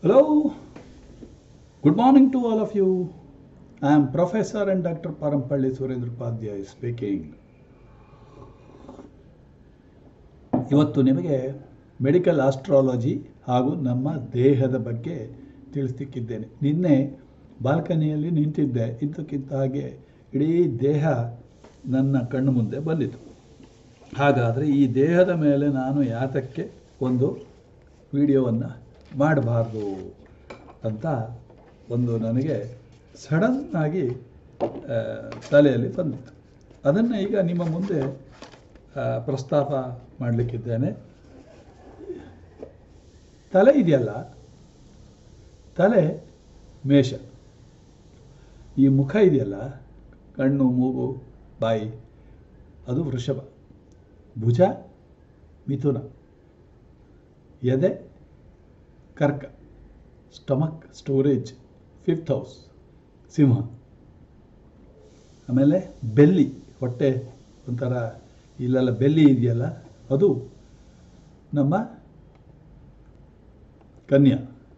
Hello, good morning to all of you. I am Professor and Dr. Parampalli Surendra Upadhyay speaking. ಇವತ್ತು ನಿಮಗೆ medical astrology ಹಾಗೂ ನಮ್ಮ ದೇಹದ ಬಗ್ಗೆ ತಿಳಿಸ್ಲಿಕ್ಕಿದ್ದೇನೆ ನಿನ್ನೆ ಬಾಲ್ಕನಿಯಲ್ಲಿ ನಿಂತಿದ್ದೆ ಇದ್ದಕ್ಕಿಂತ ಹಾಗೆ ಇಡೀ ದೇಹ ನನ್ನ ಕಣ್ಣು ಮುಂದೆ ಬಂದಿತು ಹಾಗಾದರೆ ಈ ದೇಹದ ಮೇಲೆ ನಾನು ಯಾತಕ್ಕೆ ಒಂದು ವಿಡಿಯೋವನ್ನು ಮಾಡಬಾರ್ದು ಅಂತ ಒಂದು ನನಗೆ ಸಡನ್ನಾಗಿ ಆ, ತಲೆಯಲ್ಲಿ ಬಂದಿತ್ತು ಅದನ್ನು ಈಗ ನಿಮ್ಮ ಮುಂದೆ ಆ, ಪ್ರಸ್ತಾಪ ಮಾಡಲಿಕ್ಕಿದ್ದೇನೆ ತಲೆ ಇದೆಯಲ್ಲ ತಲೆ ಮೇಷ ಈ ಮುಖ ಇದೆಯಲ್ಲ ಕಣ್ಣು ಮೂಗು ಬಾಯಿ ಅದು ವೃಷಭ ಭುಜ ಮಿಥುನ ಎದೆ Karka stomach storage fifth house Simha ಆಮೇಲೆ ಬೆಲ್ಲಿ ಹೊಟ್ಟೆ ಒಂಥರ ಇಲ್ಲೆಲ್ಲ ಬೆಲ್ಲಿ ಇದೆಯಲ್ಲ ಅದು ನಮ್ಮ ಕನ್ಯಾ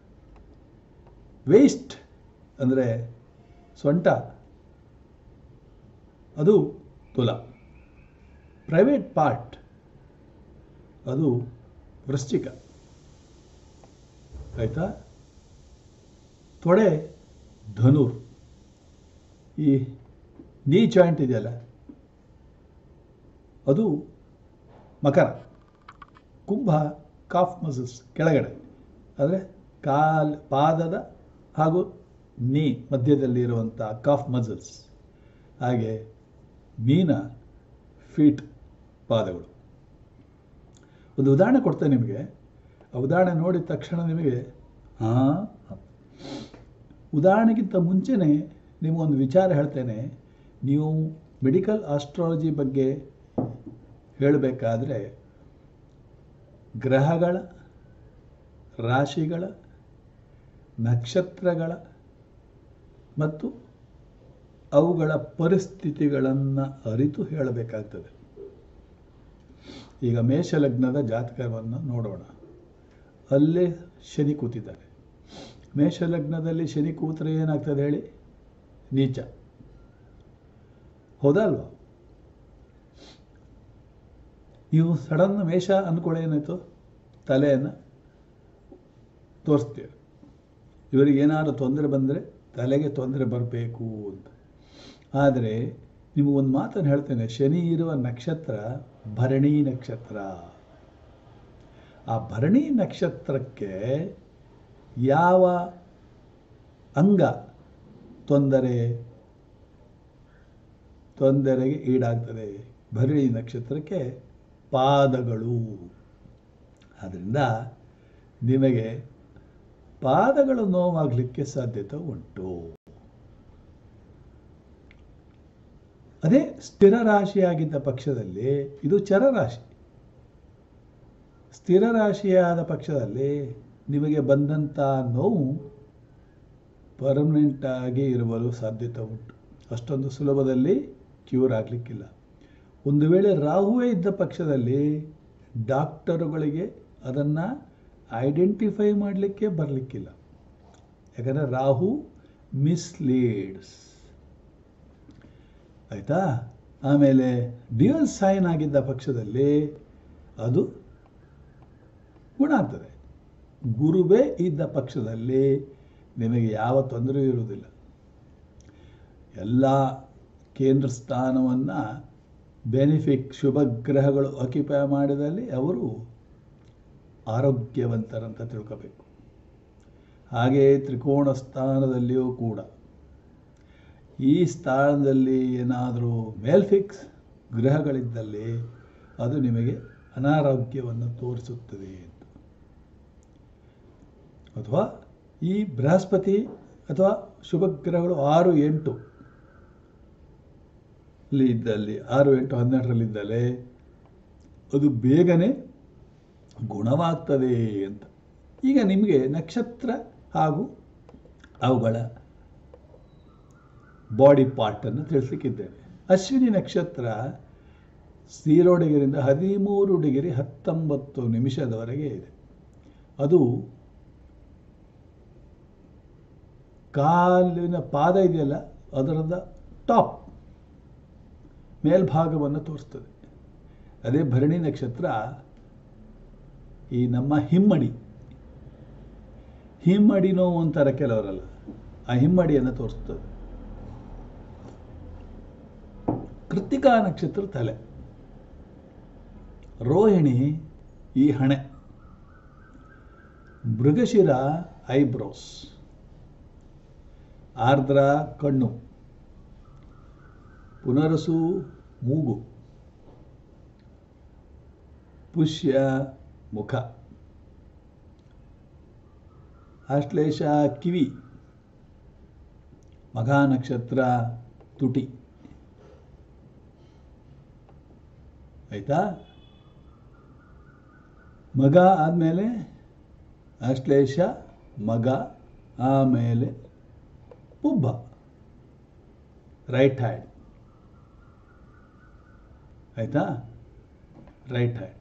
ವೇಸ್ಟ್ ಅಂದರೆ ಸೊಂಟ ಅದು ತುಲ ಪ್ರೈವೇಟ್ ಪಾರ್ಟ್ ಅದು ವೃಶ್ಚಿಕ ಆಯಿತಾ ತೊಡೆ ಧನುರ್ ಈ ನೀ ಜಾಯಿಂಟ್ ಇದೆಯಲ್ಲ ಅದು ಮಕರ ಕುಂಭ ಕಾಫ್ ಮಸಲ್ಸ್ ಕೆಳಗಡೆ ಅಂದರೆ ಕಾಲ್ ಪಾದದ ಹಾಗೂ ನೀ ಮಧ್ಯದಲ್ಲಿ ಇರುವಂಥ ಕಾಫ್ ಮಸಲ್ಸ್ ಹಾಗೆ ಮೀನ ಫೀಟ್ ಪಾದಗಳು ಒಂದು ಉದಾಹರಣೆ ಕೊಡ್ತೇನೆ ನಿಮಗೆ ಆ ಉದಾಹರಣೆ ನೋಡಿದ ತಕ್ಷಣ ನಿಮಗೆ ಹಾಂ ಉದಾಹರಣೆಗಿಂತ ಮುಂಚೆನೇ ನಿಮಗೊಂದು ವಿಚಾರ ಹೇಳ್ತೇನೆ ನೀವು ಮೆಡಿಕಲ್ ಆಸ್ಟ್ರಾಲಜಿ ಬಗ್ಗೆ ಹೇಳಬೇಕಾದ್ರೆ ಗ್ರಹಗಳ ರಾಶಿಗಳ ನಕ್ಷತ್ರಗಳ ಮತ್ತು ಅವುಗಳ ಪರಿಸ್ಥಿತಿಗಳನ್ನು ಅರಿತು ಹೇಳಬೇಕಾಗ್ತದೆ ಈಗ ಮೇಷಲಗ್ನದ ಜಾತಕವನ್ನು ನೋಡೋಣ ಅಲ್ಲೇ ಶನಿ ಕೂತಿದ್ದಾರೆ ಮೇಷಲಗ್ನದಲ್ಲಿ ಶನಿ ಕೂತರೆ ಏನಾಗ್ತದೆ ಹೇಳಿ ನೀಚ ಹೌದಾ ಅಲ್ವಾ ನೀವು ಸಡನ್ ಮೇಷ ಅಂದ್ಕೊಳ್ಳಿ ಏನಾಯ್ತು ತಲೆಯನ್ನು ತೋರಿಸ್ತೀರಿ ಇವರಿಗೆ ಏನಾದ್ರು ತೊಂದರೆ ಬಂದರೆ ತಲೆಗೆ ತೊಂದರೆ ಬರಬೇಕು ಅಂತ ಆದರೆ ನಿಮಗೊಂದು ಮಾತನ್ನು ಹೇಳ್ತೇನೆ ಶನಿ ಇರುವ ನಕ್ಷತ್ರ ಭರಣಿ ನಕ್ಷತ್ರ ಆ ಭರಣಿ ನಕ್ಷತ್ರಕ್ಕೆ ಯಾವ ಅಂಗ ತೊಂದರೆ ತೊಂದರೆಗೆ ಈಡಾಗ್ತದೆ ಭರಣಿ ನಕ್ಷತ್ರಕ್ಕೆ ಪಾದಗಳು ಆದ್ದರಿಂದ ನಿಮಗೆ ಪಾದಗಳು ನೋವಾಗಲಿಕ್ಕೆ ಸಾಧ್ಯತೆ ಉಂಟು ಅದೇ ಸ್ಥಿರ ರಾಶಿಯಾಗಿದ್ದ ಪಕ್ಷದಲ್ಲಿ ಇದು ಚರರಾಶಿ ಸ್ಥಿರ ರಾಶಿಯಾದ ಪಕ್ಷದಲ್ಲಿ ನಿಮಗೆ ಬಂದಂಥ ನೋವು ಪರ್ಮನೆಂಟ್ ಆಗಿ ಇರುವಲು ಸಾಧ್ಯತೆ ಉಂಟು ಅಷ್ಟೊಂದು ಸುಲಭದಲ್ಲಿ ಕ್ಯೂರ್ ಆಗಲಿಕ್ಕಿಲ್ಲ ಒಂದು ವೇಳೆ ರಾಹುವೇ ಇದ್ದ ಪಕ್ಷದಲ್ಲಿ ಡಾಕ್ಟರುಗಳಿಗೆ ಅದನ್ನು ಐಡೆಂಟಿಫೈ ಮಾಡಲಿಕ್ಕೆ ಬರಲಿಕ್ಕಿಲ್ಲ ಯಾಕಂದರೆ ರಾಹು ಮಿಸ್ಲೀಡ್ಸ್ ಆಯಿತಾ ಆಮೇಲೆ ಡ್ಯೂಯಲ್ ಸೈನ್ ಆಗಿದ್ದ ಪಕ್ಷದಲ್ಲಿ ಅದು ಗುಣ ಆಗ್ತದೆ ಗುರುವೇ ಇದ್ದ ಪಕ್ಷದಲ್ಲಿ ನಿಮಗೆ ಯಾವ ತೊಂದರೆಯೂ ಇರುವುದಿಲ್ಲ ಎಲ್ಲ ಕೇಂದ್ರ ಸ್ಥಾನವನ್ನು ಬೆನಿಫಿಕ್ ಶುಭ ಗ್ರಹಗಳು ಆಕ್ಯುಪೈ ಮಾಡಿದಲ್ಲಿ ಅವರು ಆರೋಗ್ಯವಂತರಂತ ತಿಳ್ಕೋಬೇಕು ಹಾಗೆಯೇ ತ್ರಿಕೋಣ ಸ್ಥಾನದಲ್ಲಿಯೂ ಕೂಡ ಈ ಸ್ಥಾನದಲ್ಲಿ ಏನಾದರೂ ಮೇಲ್ಫಿಕ್ಸ್ ಗ್ರಹಗಳಿದ್ದಲ್ಲಿ ಅದು ನಿಮಗೆ ಅನಾರೋಗ್ಯವನ್ನು ತೋರಿಸುತ್ತದೆ ಅಂತ ಅಥವಾ ಈ ಬೃಹಸ್ಪತಿ ಅಥವಾ ಶುಭ ಗ್ರಹಗಳು ಆರು ಎಂಟು ಅಲ್ಲಿ ಇದ್ದಲ್ಲಿ ಆರು ಎಂಟು ಹನ್ನೆರಡರಲ್ಲಿದ್ದಲ್ಲಿ ಅದು ಬೇಗನೆ ಗುಣವಾಗ್ತದೆ ಅಂತ ಈಗ ನಿಮಗೆ ನಕ್ಷತ್ರ ಹಾಗೂ ಅವುಗಳ ಬಾಡಿ ಪಾರ್ಟನ್ನು ತಿಳಿಸ್ಲಿಕ್ಕಿದ್ದೇನೆ ಅಶ್ವಿನಿ ನಕ್ಷತ್ರ ಝೀರೋ ಡಿಗ್ರಿಯಿಂದ ಹದಿಮೂರು ಡಿಗ್ರಿ ಹತ್ತೊಂಬತ್ತು ನಿಮಿಷದವರೆಗೆ ಇದೆ ಅದು ಕಾಲಿನ ಪಾದ ಇದೆಯಲ್ಲ ಅದರದ ಟಾಪ್ ಮೇಲ್ಭಾಗವನ್ನು ತೋರಿಸ್ತದೆ ಅದೇ ಭರಣಿ ನಕ್ಷತ್ರ ಈ ನಮ್ಮ ಹಿಮ್ಮಡಿ ಹಿಮ್ಮಡಿ ನೋವು ಅಂತಾರೆ ಕೆಲವರಲ್ಲ ಆ ಹಿಮ್ಮಡಿಯನ್ನು ತೋರಿಸ್ತದೆ ಕೃತಿಕಾ ನಕ್ಷತ್ರ ತಲೆ ರೋಹಿಣಿ ಈ ಹಣೆ ಮೃಗಶಿರ ಐಬ್ರೋಸ್ ಆರ್ದ್ರ ಕಣ್ಣು ಪುನರಸು ಮೂಗು ಪುಷ್ಯ ಮುಖ ಆಶ್ಲೇಷ ಕಿವಿ ಮಘ ನಕ್ಷತ್ರ ತುಟಿ ಆಯ್ತಾ ಮಗ ಆದಮೇಲೆ ಆಶ್ಲೇಷ ಮಗ ಆಮೇಲೆ ಪುಬ್ಬ ರೈಟ್ ಹ್ಯಾಂಡ್ ಆಯ್ತಾ right hand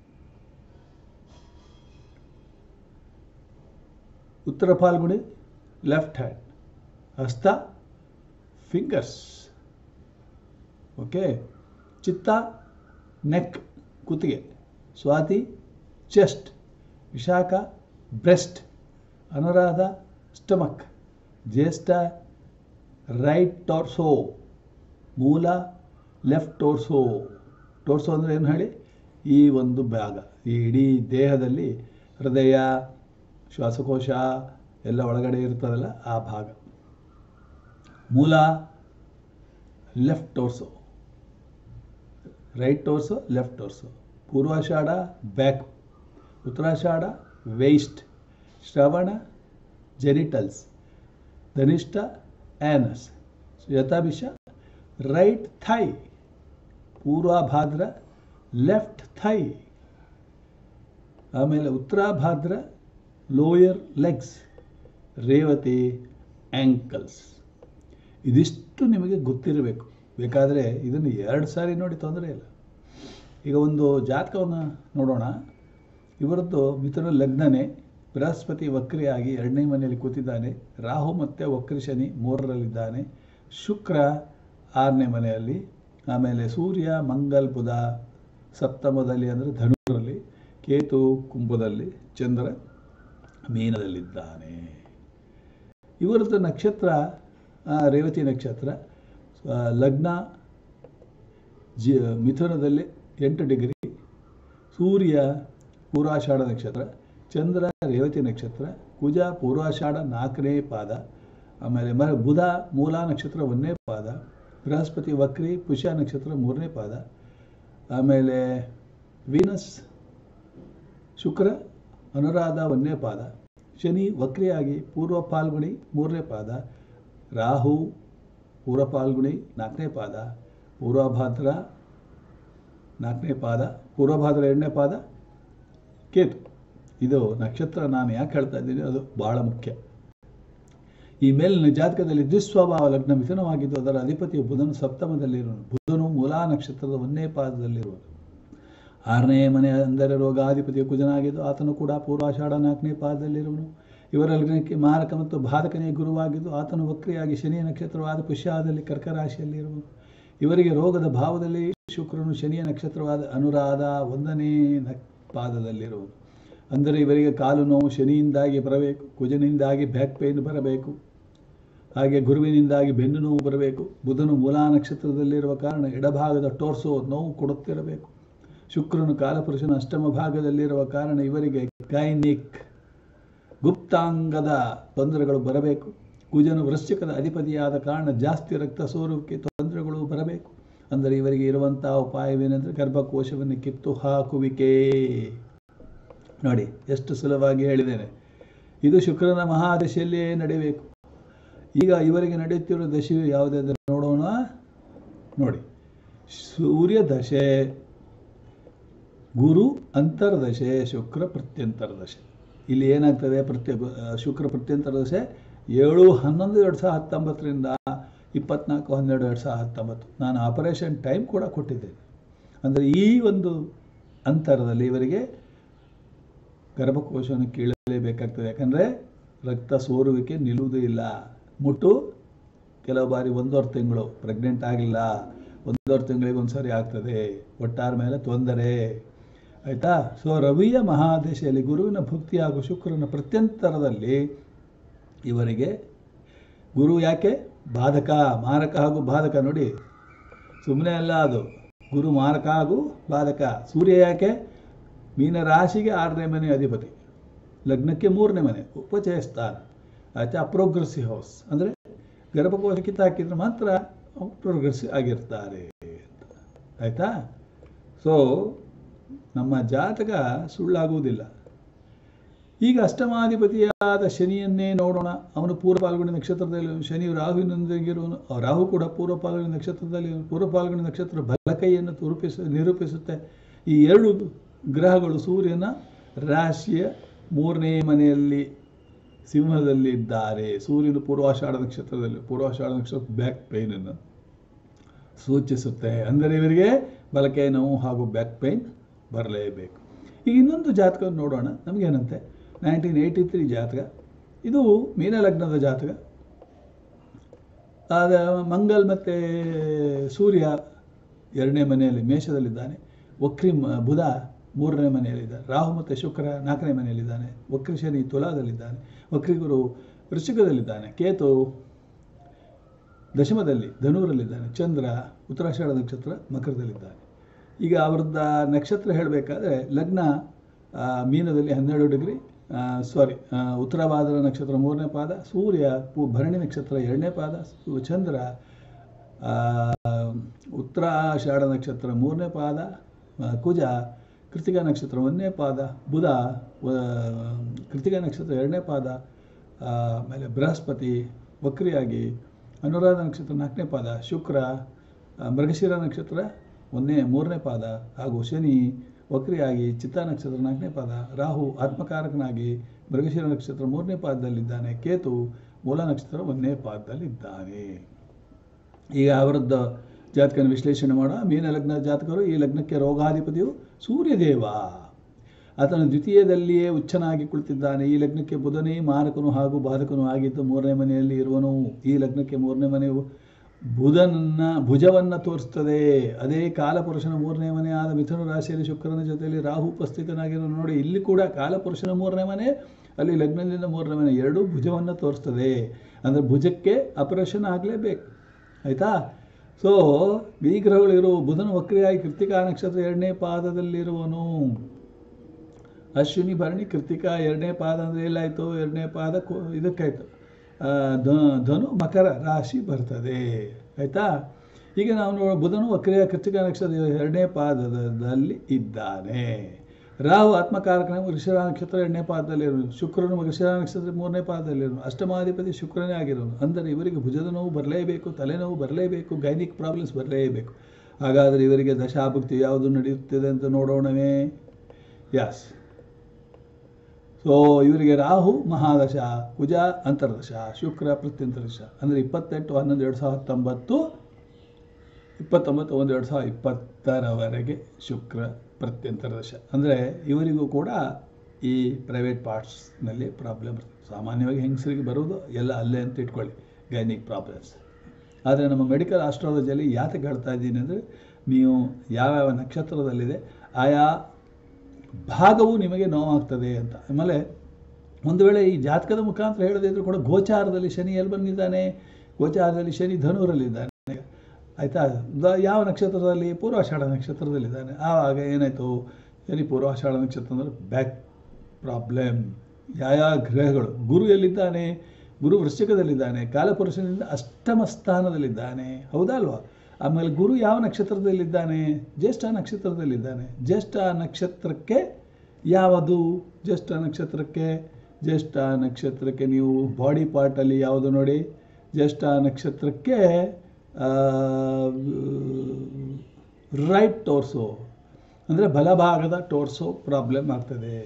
Uttara Phalguni left hand Hasta fingers okay Chitta neck ಕುತ್ತಿಗೆ Swati chest Vishakha breast Anuradha stomach Jyeshtha right torso Moola left ಟೋರ್ಸೋ ಟೋರ್ಸೋ ಅಂದರೆ ಏನು ಹೇಳಿ ಈ ಒಂದು ಭಾಗ ಈ ಇಡೀ ದೇಹದಲ್ಲಿ ಹೃದಯ ಶ್ವಾಸಕೋಶ ಎಲ್ಲ ಒಳಗಡೆ ಇರ್ತದಲ್ಲ ಆ ಭಾಗ Moola left torso right torso left torso Purvashadha back Uttarashadha waist Shravana genitals Dhanishta anus Shatabhisha right thigh Purvabhadra left thigh ಆಮೇಲೆ Uttarabhadra lower legs Revati ankles ಇದಿಷ್ಟು ನಿಮಗೆ ಗೊತ್ತಿರಬೇಕು ಬೇಕಾದರೆ ಇದನ್ನು ಎರಡು ಸಾರಿ ನೋಡಿ ತೊಂದರೆ ಇಲ್ಲ ಈಗ ಒಂದು ಜಾತಕವನ್ನು ನೋಡೋಣ ಇವರದ್ದು ಮಿಥುನ ಲಗ್ನನೇ ಬೃಹಸ್ಪತಿ ವಕ್ರಿಯಾಗಿ ಎರಡನೇ ಮನೆಯಲ್ಲಿ ಕೂತಿದ್ದಾನೆ ರಾಹು ಮತ್ತು ವಕ್ರಿ ಶನಿ ಮೂರರಲ್ಲಿದ್ದಾನೆ ಶುಕ್ರ ಆರನೇ ಮನೆಯಲ್ಲಿ ಆಮೇಲೆ ಸೂರ್ಯ ಮಂಗಲ್ ಬುಧ ಸಪ್ತಮದಲ್ಲಿ ಅಂದರೆ ಧನುರಲ್ಲಿ ಕೇತು ಕುಂಭದಲ್ಲಿ ಚಂದ್ರ ಮೀನದಲ್ಲಿದ್ದಾನೆ ಇವರದ್ದು ನಕ್ಷತ್ರ ಆ, ರೇವತಿ ನಕ್ಷತ್ರ ಆ, ಲಗ್ನ ಜಿ ಮಿಥುನದಲ್ಲಿ ಎಂಟು ಡಿಗ್ರಿ ಸೂರ್ಯ ಪೂರ್ವಾಷಾಢ ನಕ್ಷತ್ರ ಚಂದ್ರ ರೇವತಿ ನಕ್ಷತ್ರ ಕುಜ ಪೂರ್ವಾಷಾಢ ನಾಲ್ಕನೇ ಪಾದ ಆಮೇಲೆ ಮ ಬುಧ ಮೂಲ ನಕ್ಷತ್ರ ಒಂದನೇ ಪಾದ ಬೃಹಸ್ಪತಿ ವಕ್ರಿ ಪುಷ್ಯ ನಕ್ಷತ್ರ ಮೂರನೇ ಪಾದ ಆಮೇಲೆ ವೀನಸ್ ಶುಕ್ರ ಅನುರಾಧ ಒಂದನೇ ಪಾದ ಶನಿ ವಕ್ರಿಯಾಗಿ ಪೂರ್ವ ಪಾಲ್ಗುಣಿ ಮೂರನೇ ಪಾದ ರಾಹು ಪೂರ್ವ ಪಾಲ್ಗುಣಿ ನಾಲ್ಕನೇ ಪಾದ ಪೂರ್ವಭಾದ್ರ ನಾಲ್ಕನೇ ಪಾದ ಪೂರ್ವಭಾದ್ರ ಎರಡನೇ ಪಾದ ಕೇತು ಇದು ನಕ್ಷತ್ರ ನಾನು ಯಾಕೆ ಹೇಳ್ತಾ ಇದ್ದೀನಿ ಅದು ಬಹಳ ಮುಖ್ಯ ಈ ಮೇಲಿನ ಜಾತಕದಲ್ಲಿ ದ್ವಿಸ್ವಭಾವ ಲಗ್ನ ಮಿಥುನವಾಗಿದ್ದು ಅದರ ಅಧಿಪತಿಯು ಬುಧನು ಸಪ್ತಮದಲ್ಲಿರುವನು ಬುಧನು ಮೂಲಾ ನಕ್ಷತ್ರದ ಒಂದನೇ ಪಾದದಲ್ಲಿರುವನು ಆರನೇ ಮನೆ ಅಂದರೆ ರೋಗಾಧಿಪತಿಯ ಕುಜನಾಗಿದ್ದು ಆತನು ಕೂಡ ಪೂರ್ವಾಷಾಢ ನಾಲ್ಕನೇ ಪಾದದಲ್ಲಿರುವನು ಇವರ ಲಗ್ನಕ್ಕೆ ಮಾರಕ ಮತ್ತು ಬಾಧಕನೇ ಗುರುವಾಗಿದ್ದು ಆತನು ವಕ್ರಿಯಾಗಿ ಶನಿಯ ನಕ್ಷತ್ರವಾದ ಪುಷ್ಯಾದಲ್ಲಿ ಕರ್ಕ ರಾಶಿಯಲ್ಲಿರುವನು ಇವರಿಗೆ ರೋಗದ ಭಾವದಲ್ಲಿ ಶುಕ್ರನು ಶನಿಯ ನಕ್ಷತ್ರವಾದ ಅನುರಾಧ ಒಂದನೇ ನ ಪಾದದಲ್ಲಿರುವನು ಅಂದರೆ ಇವರಿಗೆ ಕಾಲು ನೋವು ಶನಿಯಿಂದಾಗಿ ಬರಬೇಕು ಕುಜನಿಂದಾಗಿ ಬ್ಯಾಕ್ ಪೇನ್ ಬರಬೇಕು ಹಾಗೆ ಗುರುವಿನಿಂದಾಗಿ ಬೆನ್ನು ನೋವು ಬರಬೇಕು ಬುಧನು ಮೂಲಾ ನಕ್ಷತ್ರದಲ್ಲಿರುವ ಕಾರಣ ಎಡಭಾಗದ ಟೋರ್ಸೋ ನೋವು ಕೊಡುತ್ತಿರಬೇಕು ಶುಕ್ರನು ಕಾಲಪುರುಷನ ಅಷ್ಟಮ ಭಾಗದಲ್ಲಿರುವ ಕಾರಣ ಇವರಿಗೆ ಗೈನಿಕ್ ಗುಪ್ತಾಂಗದ ತೊಂದರೆಗಳು ಬರಬೇಕು ಕುಜನು ವೃಶ್ಚಿಕದ ಅಧಿಪತಿಯಾದ ಕಾರಣ ಜಾಸ್ತಿ ರಕ್ತ ಸೋರುವಿಕೆ ತೊಂದರೆಗಳು ಬರಬೇಕು ಅಂದರೆ ಇವರಿಗೆ ಇರುವಂತಹ ಉಪಾಯವೇನೆಂದರೆ ಗರ್ಭಕೋಶವನ್ನು ಕಿತ್ತು ಹಾಕುವಿಕೆ ನೋಡಿ ಎಷ್ಟು ಸುಲಭವಾಗಿ ಹೇಳಿದ್ದೇನೆ ಇದು ಶುಕ್ರನ ಮಹಾದಶೆಯಲ್ಲಿಯೇ ನಡೆಯಬೇಕು ಈಗ ಇವರಿಗೆ ನಡೆಯುತ್ತಿರುವ ದಶೆಯು ಯಾವುದಾದ್ರೆ ನೋಡೋಣ ನೋಡಿ ಸೂರ್ಯ ದಶೆ ಗುರು ಅಂತರ್ದಶೆ ಶುಕ್ರ ಪ್ರತ್ಯಂತರ ದಶೆ ಇಲ್ಲಿ ಏನಾಗ್ತದೆ ಪ್ರತ್ಯ ಶುಕ್ರ ಪ್ರತ್ಯಂತರ ದಶೆ ಏಳು ಹನ್ನೊಂದು ಎರಡು ಸಾವಿರದ ಹತ್ತೊಂಬತ್ತರಿಂದ ಇಪ್ಪತ್ನಾಲ್ಕು ಹನ್ನೆರಡು ಎರಡು ಸಾವಿರದ ಹತ್ತೊಂಬತ್ತು ನಾನು ಆಪರೇಷನ್ ಟೈಮ್ ಕೂಡ ಕೊಟ್ಟಿದ್ದೇನೆ ಅಂದರೆ ಈ ಒಂದು ಅಂತರದಲ್ಲಿ ಇವರಿಗೆ ಗರ್ಭಕೋಶವನ್ನು ಕೀಳಲೇಬೇಕಾಗ್ತದೆ ಯಾಕಂದರೆ ರಕ್ತ ಸೋರುವಿಕೆ ನಿಲ್ಲುವುದೇ ಇಲ್ಲ ಮುಟ್ಟು ಕೆಲವು ಬಾರಿ ಒಂದೂವರೆ ತಿಂಗಳು ಪ್ರೆಗ್ನೆಂಟ್ ಆಗಲಿಲ್ಲ ಒಂದೂವರೆ ತಿಂಗಳಿಗೆ ಒಂದು ಸಾರಿ ಆಗ್ತದೆ ಒಟ್ಟಾರ ಮೇಲೆ ತೊಂದರೆ ಆಯಿತಾ ಸೊ ರವಿಯ ಮಹಾದೇಶದಲ್ಲಿ ಗುರುವಿನ ಭಕ್ತಿ ಹಾಗೂ ಶುಕ್ರನ ಪ್ರತ್ಯಂತರದಲ್ಲಿ ಇವರಿಗೆ ಗುರು ಯಾಕೆ ಬಾಧಕ ಮಾರಕ ಹಾಗೂ ಬಾಧಕ ನೋಡಿ ಸುಮ್ಮನೆ ಅಲ್ಲ ಅದು ಗುರು ಮಾರಕ ಹಾಗೂ ಬಾಧಕ ಸೂರ್ಯ ಯಾಕೆ ಮೀನ ರಾಶಿಗೆ ಆರನೇ ಮನೆ ಅಧಿಪತಿ ಲಗ್ನಕ್ಕೆ ಮೂರನೇ ಮನೆ ಉಪಚಯ ಸ್ಥಾನ ಆಯ್ತಾ ಪ್ರೋಗ್ರೆಸಿವ್ ಹೌಸ್ ಅಂದರೆ ಗರ್ಭಕೋಶ ಕಿತ್ತಾಕಿದ್ರೆ ಮಾತ್ರ ಪ್ರೋಗ್ರೆಸಿವ್ ಆಗಿರ್ತಾರೆ ಅಂತ ಆಯಿತಾ ಸೊ ನಮ್ಮ ಜಾತಕ ಸುಳ್ಳಾಗುವುದಿಲ್ಲ ಈಗ ಅಷ್ಟಮಾಧಿಪತಿಯಾದ ಶನಿಯನ್ನೇ ನೋಡೋಣ ಅವನು ಪೂರ್ವ ಪಾಲ್ಗುಣಿ ನಕ್ಷತ್ರದಲ್ಲಿ ಶನಿ ರಾಹುವಿನೊಂದಿಗಿರುವನು ಆ ರಾಹು ಕೂಡ ಪೂರ್ವ ಪಾಲ್ಗುಣಿ ನಕ್ಷತ್ರದಲ್ಲಿ ಪೂರ್ವ ಪಾಲ್ಗುಣಿ ನಕ್ಷತ್ರ ಬಲಕೈಯನ್ನು ನಿರೂಪಿಸ ನಿರೂಪಿಸುತ್ತೆ ಈ ಎರಡು ಗ್ರಹಗಳು ಸೂರ್ಯನ ರಾಶಿಯ ಮೂರನೇ ಮನೆಯಲ್ಲಿ ಸಿಂಹದಲ್ಲಿ ಇದ್ದಾರೆ ಸೂರ್ಯನು ಪೂರ್ವಾಷಾಢ ನಕ್ಷತ್ರದಲ್ಲಿ ಪೂರ್ವಾಷಾಢ ನಕ್ಷತ್ರ ಬ್ಯಾಕ್ ಪೇನನ್ನು ಸೂಚಿಸುತ್ತೆ ಅಂದರೆ ಇವರಿಗೆ ಬಲಕೈ ನೋವು ಹಾಗೂ ಬ್ಯಾಕ್ ಪೇನ್ ಬರಲೇಬೇಕು ಈಗ ಇನ್ನೊಂದು ಜಾತಕವನ್ನು ನೋಡೋಣ ನಮಗೇನಂತೆ ನೈನ್ಟೀನ್ ಏಯ್ಟಿ ತ್ರೀ ಜಾತಕ ಇದು ಮೀನ ಲಗ್ನದ ಜಾತಕ ಆದ ಮಂಗಲ್ ಮತ್ತು ಸೂರ್ಯ ಎರಡನೇ ಮನೆಯಲ್ಲಿ ಮೇಷದಲ್ಲಿದ್ದಾನೆ ವಕ್ರಿ ಮ- ಬುಧ ಮೂರನೇ ಮನೆಯಲ್ಲಿದ್ದಾನೆ ರಾಹು ಮತ್ತು ಶುಕ್ರ ನಾಲ್ಕನೇ ಮನೆಯಲ್ಲಿದ್ದಾನೆ ವಕ್ರಿ ಶನಿ ತುಲಾದಲ್ಲಿದ್ದಾನೆ ವಕ್ರಿ ಗುರು ವೃಶ್ಚಿಕದಲ್ಲಿದ್ದಾನೆ ಕೇತು ದಶಮದಲ್ಲಿ ಧನುವರಲ್ಲಿದ್ದಾನೆ ಚಂದ್ರ ಉತ್ತರಾಷಾಢ ನಕ್ಷತ್ರ ಮಕರದಲ್ಲಿದ್ದಾನೆ ಈಗ ಅವರದ್ದ ನಕ್ಷತ್ರ ಹೇಳಬೇಕಾದ್ರೆ ಲಗ್ನ ಆ, ಮೀನದಲ್ಲಿ ಹನ್ನೆರಡು ಡಿಗ್ರಿ ಸಾರಿ ಉತ್ತರಭಾದ್ರ ನಕ್ಷತ್ರ ಮೂರನೇ ಪಾದ ಸೂರ್ಯ ಪು- ಭರಣಿ ನಕ್ಷತ್ರ ಎರಡನೇ ಪಾದ ಸು- ಚಂದ್ರ ಆ, ಉತ್ತರಾಷಾಢ ನಕ್ಷತ್ರ ಮೂರನೇ ಪಾದ ಆ, ಕುಜ ಕೃತಿಕಾ ನಕ್ಷತ್ರ ಒಂದನೇ ಪಾದ ಬುಧ ವ- ಕೃತಿಕಾ ನಕ್ಷತ್ರ ಎರಡನೇ ಪಾದ ಆ, ಆಮೇಲೆ ಬೃಹಸ್ಪತಿ ವಕ್ರಿಯಾಗಿ ಅನುರಾಧ ನಕ್ಷತ್ರ ನಾಲ್ಕನೇ ಪಾದ ಶುಕ್ರ ಆ, ಮೃಗಶಿರ ನಕ್ಷತ್ರ ಒಂದನೇ ಮೂರನೇ ಪಾದ ಹಾಗೂ ಶನಿ ವಕ್ರಿಯಾಗಿ ಚಿತ್ತ ನಕ್ಷತ್ರ ನಾಲ್ಕನೇ ಪಾದ ರಾಹು ಆತ್ಮಕಾರಕನಾಗಿ ಮೃಗಶಿರ ನಕ್ಷತ್ರ ಮೂರನೇ ಪಾದದಲ್ಲಿದ್ದಾನೆ ಕೇತು ಮೂಲ ನಕ್ಷತ್ರ ಒಂದನೇ ಪಾದದಲ್ಲಿದ್ದಾನೆ ಈಗ ಅವರದ್ದು ಜಾತಕನ ವಿಶ್ಲೇಷಣೆ ಮಾಡೋ ಮೀನ ಲಗ್ನ ಜಾತಕರು ಈ ಲಗ್ನಕ್ಕೆ ರೋಗಾಧಿಪತಿಯು ಸೂರ್ಯದೇವ ಆತನು ದ್ವಿತೀಯದಲ್ಲಿಯೇ ಉಚ್ಚನಾಗಿ ಕುಳಿತಿದ್ದಾನೆ ಈ ಲಗ್ನಕ್ಕೆ ಬುಧನೇ ಮಾರಕನು ಹಾಗೂ ಬಾಧಕನು ಆಗಿದ್ದು ಮೂರನೇ ಮನೆಯಲ್ಲಿ ಇರುವನು ಈ ಲಗ್ನಕ್ಕೆ ಮೂರನೇ ಮನೆಯು ಬುಧನನ್ನ ಭುಜವನ್ನ ತೋರಿಸ್ತದೆ ಅದೇ ಕಾಲಪುರುಷನ ಮೂರನೇ ಮನೆ ಆದ ಮಿಥುನ ರಾಶಿಯಲ್ಲಿ ಶುಕ್ರನ ಜೊತೆಯಲ್ಲಿ ರಾಹು ಉಪಸ್ಥಿತನಾಗಿರೋ ನೋಡಿ ಇಲ್ಲಿ ಕೂಡ ಕಾಲಪುರುಷನ ಮೂರನೇ ಮನೆ ಅಲ್ಲಿ ಲಗ್ನದಿಂದ ಮೂರನೇ ಮನೆ ಎರಡೂ ಭುಜವನ್ನು ತೋರಿಸ್ತದೆ ಅಂದರೆ ಭುಜಕ್ಕೆ ಆಪರೇಷನ್ ಆಗಲೇಬೇಕು ಆಯಿತಾ ಸೊ ಈ ಗ್ರಹಗಳಿರೋ ಬುಧನ ವಕ್ರಿಯಾಗಿ ಕೃತಿಕಾ ನಕ್ಷತ್ರ ಎರಡನೇ ಪಾದದಲ್ಲಿರುವನು ಅಶ್ವಿನಿ ಭರಣಿ ಕೃತಿಕಾ ಎರಡನೇ ಪಾದ ಅಂದರೆ ಎಲ್ಲಾಯಿತು ಎರಡನೇ ಪಾದ ಕೊ ಇದಕ್ಕಾಯ್ತು ಆ, ಧ- ಧನು ಮಕರ ರಾಶಿ ಬರ್ತದೆ ಆಯಿತಾ ಈಗ ನಾವು ನೋಡ ಬುಧನು ವಕ್ರಿಯ ಕೃತಿಕಾ ನಕ್ಷತ್ರ ಎರಡನೇ ಪಾದದಲ್ಲಿ ಇದ್ದಾನೆ ರಾಹು ಆತ್ಮಕಾರಕನ ವೃಷರ ನಕ್ಷತ್ರ ಎರಡನೇ ಪಾದದಲ್ಲಿರೋನು ಶುಕ್ರನು ವೃಷರ ನಕ್ಷತ್ರ ಮೂರನೇ ಪಾದದಲ್ಲಿರೋನು ಅಷ್ಟಮಾಧಿಪತಿ ಶುಕ್ರನೇ ಆಗಿರೋನು ಅಂದರೆ ಇವರಿಗೆ ಭುಜದ ನೋವು ಬರಲೇಬೇಕು ತಲೆನೋವು ಬರಲೇಬೇಕು ಗೈನಿಕ್ ಪ್ರಾಬ್ಲಮ್ಸ್ ಬರಲೇಬೇಕು ಹಾಗಾದರೆ ಇವರಿಗೆ ದಶಾಭುಕ್ತಿ ಯಾವುದು ನಡೆಯುತ್ತಿದೆ ಅಂತ ನೋಡೋಣವೇ ಯಸ್ ಸೊ ಇವರಿಗೆ ರಾಹು ಮಹಾದಶ ಕುಜ ಅಂತರ್ದಶ ಶುಕ್ರ ಪ್ರತ್ಯಂತರದಶ ಅಂದರೆ ಇಪ್ಪತ್ತೆಂಟು ಹನ್ನೊಂದು ಎರಡು ಸಾವಿರದ ಹತ್ತೊಂಬತ್ತು ಇಪ್ಪತ್ತೊಂಬತ್ತು ಒಂದು ಎರಡು ಸಾವಿರದ ಇಪ್ಪತ್ತರವರೆಗೆ ಶುಕ್ರ ಪ್ರತ್ಯಂತರ ದಶ ಅಂದರೆ ಇವರಿಗೂ ಕೂಡ ಈ ಪ್ರೈವೇಟ್ ಪಾರ್ಟ್ಸ್ನಲ್ಲಿ ಪ್ರಾಬ್ಲಮ್ ಇರ್ತದೆ ಸಾಮಾನ್ಯವಾಗಿ ಹೆಂಗಸರಿಗೆ ಬರೋದು ಎಲ್ಲ ಅಲ್ಲೇ ಅಂತ ಇಟ್ಕೊಳ್ಳಿ ಗೈನಿಕ್ ಪ್ರಾಬ್ಲಮ್ಸ್ ಆದರೆ ನಮ್ಮ ಮೆಡಿಕಲ್ ಆಸ್ಟ್ರಾಲಜಿಯಲ್ಲಿ ಯಾತಕ್ಕೆ ಹೇಳ್ತಾ ಇದ್ದೀನಿ ಅಂದರೆ ನೀವು ಯಾವ್ಯಾವ ನಕ್ಷತ್ರದಲ್ಲಿದೆ ಆಯಾ ಭಾಗವು ನಿಮಗೆ ನೋವಾಗ್ತದೆ ಅಂತ ಆಮೇಲೆ ಒಂದು ವೇಳೆ ಈ ಜಾತಕದ ಮುಖಾಂತರ ಹೇಳದೇ ಇದ್ರೂ ಕೂಡ ಗೋಚಾರದಲ್ಲಿ ಶನಿ ಎಲ್ಲಿ ಬಂದಿದ್ದಾನೆ ಗೋಚಾರದಲ್ಲಿ ಶನಿ ಧನುರಲ್ಲಿದ್ದಾನೆ ಆಯಿತಾ ದ- ಯಾವ ನಕ್ಷತ್ರದಲ್ಲಿ ಪೂರ್ವಾಷಾಢ ನಕ್ಷತ್ರದಲ್ಲಿದ್ದಾನೆ ಆವಾಗ ಏನಾಯಿತು ಶನಿ ಪೂರ್ವಾಷಾಢ ನಕ್ಷತ್ರ ಅಂದರೆ ಬ್ಯಾಕ್ ಪ್ರಾಬ್ಲಮ್ ಯಾವ ಗ್ರಹಗಳು ಗುರು ಎಲ್ಲಿದ್ದಾನೆ ಗುರು ವೃಶ್ಚಿಕದಲ್ಲಿದ್ದಾನೆ ಕಾಲಪುರುಷನಿಂದ ಅಷ್ಟಮ ಸ್ಥಾನದಲ್ಲಿದ್ದಾನೆ ಹೌದಾ ಅಲ್ವಾ ಆಮೇಲೆ ಗುರು ಯಾವ ನಕ್ಷತ್ರದಲ್ಲಿದ್ದಾನೆ ಜ್ಯೇಷ್ಠ ನಕ್ಷತ್ರದಲ್ಲಿದ್ದಾನೆ ಜ್ಯೇಷ್ಠ ನಕ್ಷತ್ರಕ್ಕೆ ಯಾವುದು ಜ್ಯೇಷ್ಠ ನಕ್ಷತ್ರಕ್ಕೆ ಜ್ಯೇಷ್ಠ ನಕ್ಷತ್ರಕ್ಕೆ ನೀವು ಬಾಡಿ ಪಾರ್ಟಲ್ಲಿ ಯಾವುದು ನೋಡಿ ಜ್ಯೇಷ್ಠ ನಕ್ಷತ್ರಕ್ಕೆ ರೈಟ್ ಟೋರ್ಸೋ ಅಂದರೆ ಬಲಭಾಗದ ಟೋರ್ಸೋ ಪ್ರಾಬ್ಲಮ್ ಆಗ್ತದೆ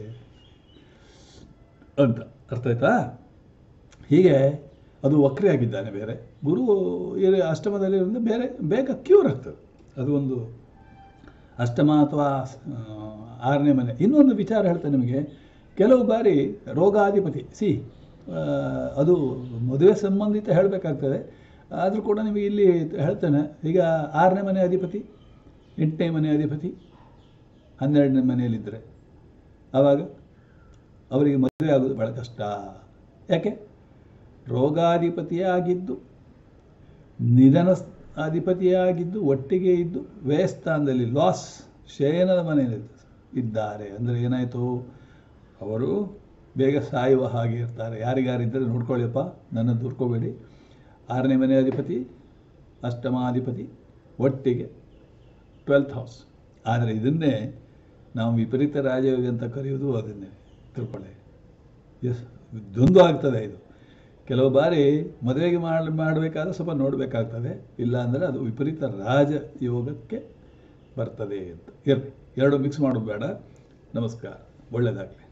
ಅಂತ ಅರ್ಥ ಆಯ್ತಾ ಹೀಗೆ ಅದು ವಕ್ರಿಯಾಗಿದ್ದಾನೆ ಬೇರೆ ಗುರು ಇರ- ಅಷ್ಟಮದಲ್ಲಿರೋದ್ರಿಂದ ಬೇರೆ ಬೇಗ ಕ್ಯೂರ್ ಆಗ್ತದೆ ಅದು ಒಂದು ಅಷ್ಟಮ ಅಥವಾ ಆ, ಆರನೇ ಮನೆ ಇನ್ನೊಂದು ವಿಚಾರ ಹೇಳ್ತೇನೆ ನಿಮಗೆ ಕೆಲವು ಬಾರಿ ರೋಗಾಧಿಪತಿ ಸಿ ಆ, ಅದು ಮದುವೆ ಸಂಬಂಧಿತ ಹೇಳಬೇಕಾಗ್ತದೆ ಆದರೂ ಕೂಡ ನಿಮಗೆ ಇಲ್ಲಿ ಹೇಳ್ತೇನೆ ಈಗ ಆರನೇ ಮನೆ ಅಧಿಪತಿ ಎಂಟನೇ ಮನೆ ಅಧಿಪತಿ ಹನ್ನೆರಡನೇ ಮನೆಯಲ್ಲಿದ್ದರೆ ಆವಾಗ ಅವರಿಗೆ ಮದುವೆ ಆಗೋದು ಭಾಳ ಕಷ್ಟ ಯಾಕೆ ರೋಗಾಧಿಪತಿಯೇ ಆಗಿದ್ದು ನಿಧನ ಸ್- ಅಧಿಪತಿಯೇ ಆಗಿದ್ದು ಒಟ್ಟಿಗೆ ಇದ್ದು ವ್ಯಯಸ್ಥಾನದಲ್ಲಿ ಲಾಸ್ ಶಯನದ ಮನೆಯಲ್ಲಿ ಇದ್ದಾರೆ ಅಂದರೆ ಏನಾಯಿತು ಅವರು ಬೇಗ ಸಾಯುವ ಹಾಗೆ ಇರ್ತಾರೆ ಯಾರಿಗಾರಿದ್ದರೆ ನೋಡ್ಕೊಳ್ಳಿಯಪ್ಪ ನನ್ನ ದೂರ್ಕೋಬೇಡಿ ಆರನೇ ಮನೆ ಅಧಿಪತಿ ಅಷ್ಟಮಾಧಿಪತಿ ಒಟ್ಟಿಗೆ ಟ್ವೆಲ್ತ್ ಹೌಸ್ ಆದರೆ ಇದನ್ನೇ ನಾವು ವಿಪರೀತ ರಾಜಯೋಗ ಅಂತ ಕರೆಯೋದು ಅದನ್ನೇ ತಿಳ್ಕೊಳ್ಳಿ ಎಸ್ ದ್ವಂದ್ವ ಆಗ್ತದೆ ಇದು ಕೆಲವು ಬಾರಿ ಮದುವೆಗೆ ಮಾಡಿ ಮಾಡಬೇಕಾದ್ರೆ ಸ್ವಲ್ಪ ನೋಡಬೇಕಾಗ್ತದೆ ಇಲ್ಲ ಅಂದರೆ ಅದು ವಿಪರೀತ ರಾಜಯೋಗಕ್ಕೆ ಬರ್ತದೆ ಅಂತ ಇರಲಿ ಎರಡು ಮಿಕ್ಸ್ ಮಾಡೋದು ಬೇಡ ನಮಸ್ಕಾರ ಒಳ್ಳೆಯದಾಗಲಿ